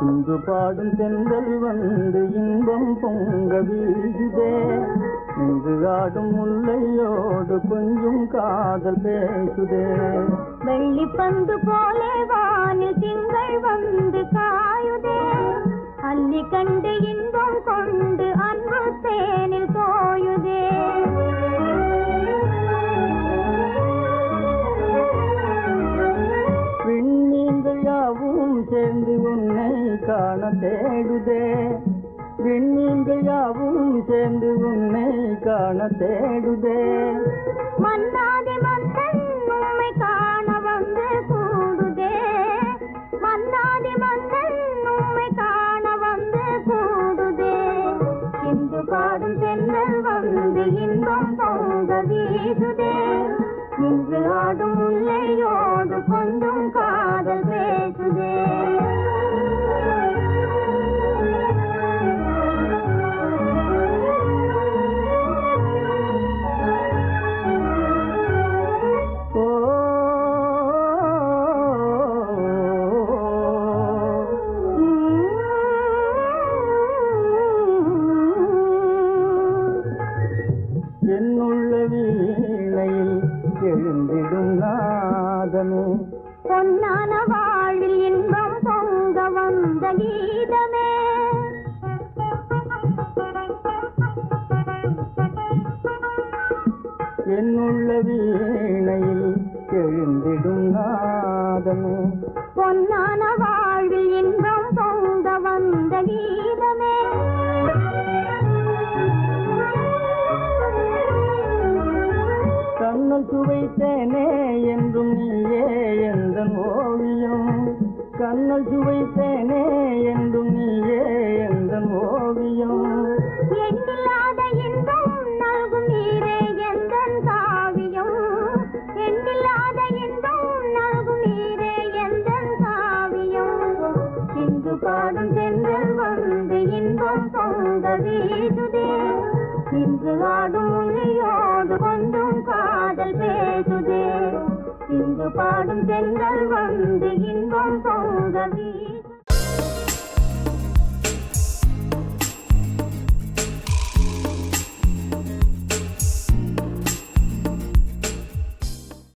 இங்கு பாடும் தென்றல் வந்து இன்பம் பொங்க வீசுதே இங்கு ஆடும் முல்லையோடு கொஞ்சம் காதல் பேசுதே வெள்ளி பந்து போலே வானில் திங்கள் வந்து காயுதே அள்ளி கண்டு இன்பம் கொண்டு அன்பு தேனில் தோயுதே விண்மீன்கள் யாவும் சேர்ந்து உன்னை காண தேடுதே விண்மீன்கள் யாவும் சேர்ந்து உன்னை காண தேடுதே மன்னாதி மன்னன் உம்மை காண வந்து கூடுதே மன்னாதி மன்னன் உம்மை காண வந்து கூடுதே இந்து பாடும் தென்றல் வந்து இன்பம் பொங்க வீசுதே நின்று ஆடும் முல்லையோடு கொஞ்சம் காதல் பேசுதே ஓ என்னுள்ள வீணையில் எழுந்திடும் நாதமே பொன்னான வாழ்வில் இன்பம் பொங்க வந்த கீதமே என்னுள்ள வீணையில் எழுந்திடும் நாதமே பொன்னான வாழ்வில் இன்பம் பொங்க வந்த கீதமே கண்ணல் சுவைத்தேனே என்றும் நீயே எந்த ஓவியம் கண்ணல் சுவைத்தேனே என்றும் நீயே எந்த ஓவியம் எண்ணில்லாத இன்பம் நல்கும் நீரே எந்தன் காவியம் எண்ணில்லாத இன்பம் நல்கும் நீரே எந்தன் காவியம் இங்கு பாடும் தென்றல் வந்து இன்பம் பொங்க வீசுதே இன்று ஆடும் மொழியோடு கொஞ்சம் காதல் பேசுதே இங்கு பாடும் தென்றல் வந்து இன்பம் பொங்க வீசுதே